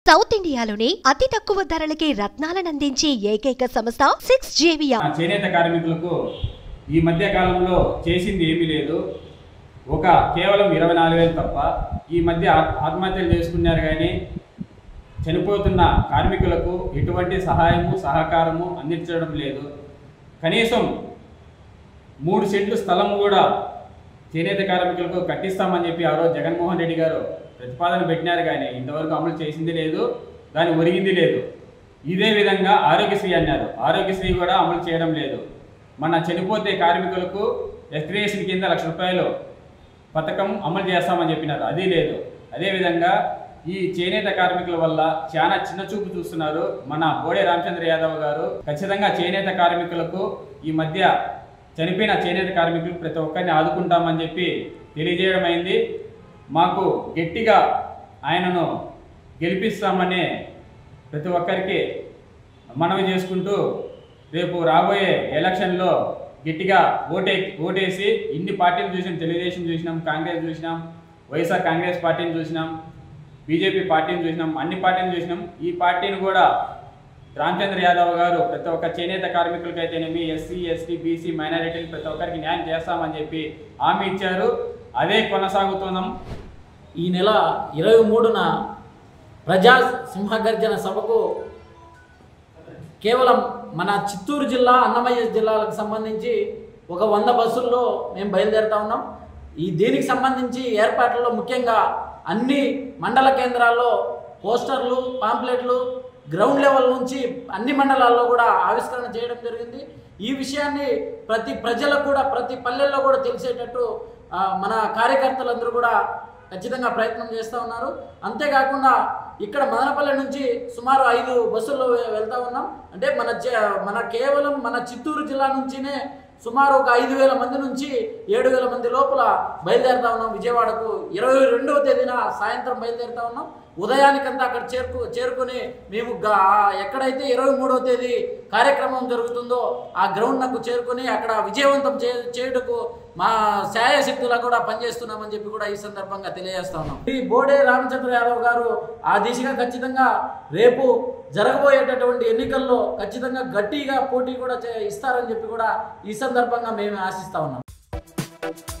south ఇండియాలోనే అతి తక్కువ ధరలకి రత్నాలనందించే ఏకైక సంస్థ సిక్స్ జేవియా ఆ చేనేత కార్మికులకు ఈ మధ్య కాలంలో చేసింది ఏమీ లేదు ఒక కేవలం ఇరవై నాలుగు వేలు తప్ప ఈ మధ్య ఆత్- ఆత్మహత్యలు చేసుకున్నారు కానీ చనిపోతున్న కార్మికులకు ఎటువంటి సహాయము సహకారము అందించడం లేదు కనీసం మూడు సెంట్లు స్థలం కూడా చేనేత కార్మికులకు కట్టిస్తామని చెప్పి ఆ రోజు జగన్మోహన్ రెడ్డి గారు ప్రతిపాదన పెట్టినారు కానీ ఇంతవరకు అమలు చేసింది లేదు దాన్ని ఒరిగింది లేదు ఇదే విధంగా ఆరోగ్యశ్రీ అన్నారు ఆరోగ్యశ్రీ కూడా అమలు చేయడం లేదు మన చనిపోతే కార్మికులకు ఎస్క్రియేషన్ కింద లక్ష రూపాయలు పథకం అమలు చేస్తామని చెప్పినారు అది లేదు అదేవిధంగా ఈ చేనేత కార్మికుల వల్ల చాలా చిన్న చూపు చూస్తున్నారు మన బోడే రామచంద్ర యాదవ్ గారు ఖచ్చితంగా చేనేత కార్మికులకు ఈ మధ్య చనిపోయిన చేనేత కార్మికులు ప్రతి ఒక్కరిని ఆదుకుంటామని చెప్పి తెలియజేయడం అయింది మాకు గట్టిగా ఆయనను గెలిపిస్తామని ప్రతి ఒక్కరికి మనవి చేసుకుంటూ రేపు రాబోయే ఎలక్షన్లో గట్టిగా ఓటే ఓటేసి ఇన్ని పార్టీలు చూసినాం తెలుగుదేశం చూసినాం కాంగ్రెస్ చూసినాం వైఎస్ఆర్ కాంగ్రెస్ పార్టీని చూసినాం బీజేపీ పార్టీని చూసినాం అన్ని పార్టీని చూసినాం ఈ పార్టీని కూడా రామచంద్ర యాదవ్ గారు ప్రతి ఒక్క చేనేత కార్మికులకైతేనేమి ఎస్సీ ఎస్టీ బీసీ మైనారిటీలు ప్రతి ఒక్కరికి న్యాయం చేస్తామని చెప్పి హామీ ఇచ్చారు అదే కొనసాగుతున్నాం ఈ నెల ఇరవై మూడున ప్రజా సింహగర్జన సభకు కేవలం మన చిత్తూరు జిల్లా అన్నమయ్య జిల్లాలకు సంబంధించి ఒక వంద బస్సుల్లో మేము బయలుదేరుతా ఉన్నాం ఈ దీనికి సంబంధించి ఏర్పాట్లలో ముఖ్యంగా అన్ని మండల కేంద్రాల్లో పోస్టర్లు పాంప్లెట్లు గ్రౌండ్ లెవెల్ నుంచి అన్ని మండలాల్లో కూడా ఆవిష్కరణ చేయడం జరిగింది ఈ విషయాన్ని ప్రతి ప్రజలకు కూడా ప్రతి పల్లెల్లో కూడా తెలిసేటట్టు ఆ, మన కార్యకర్తలందరూ కూడా ఖచ్చితంగా ప్రయత్నం చేస్తూ ఉన్నారు అంతేకాకుండా ఇక్కడ మదనపల్లె నుంచి సుమారు ఐదు బస్సుల్లో వె- వెళ్తా ఉన్నాం అంటే మన జ- మన కేవలం మన చిత్తూరు జిల్లా నుంచినే సుమారు ఒక ఐదు వేల మంది నుంచి ఏడు వేల మంది లోపల బయలుదేరుతా ఉన్నాం విజయవాడకు ఇరవై రెండవ తేదీన సాయంత్రం బయలుదేరుతా ఉన్నాం ఉదయానికంతా అక్కడ చేరుకు చేరుకొని మేము గా- ఎక్కడైతే ఇరవై మూడవ తేదీ కార్యక్రమం జరుగుతుందో ఆ గ్రౌండ్ నాకు చేరుకొని అక్కడ విజయవంతం చే చేయుటకు మా శాయశక్తులా కూడా పనిచేస్తున్నామని చెప్పి కూడా ఈ సందర్భంగా తెలియజేస్తా ఉన్నాం ఈ బోడే రామచంద్ర యాదవ్ గారు ఆ దిశగా ఖచ్చితంగా రేపు జరగబోయేటటువంటి ఎన్నికల్లో ఖచ్చితంగా గట్టిగా పోటీ కూడా చే- ఇస్తారని చెప్పి కూడా ఈ సందర్భంగా మేము ఆశిస్తా ఉన్నాం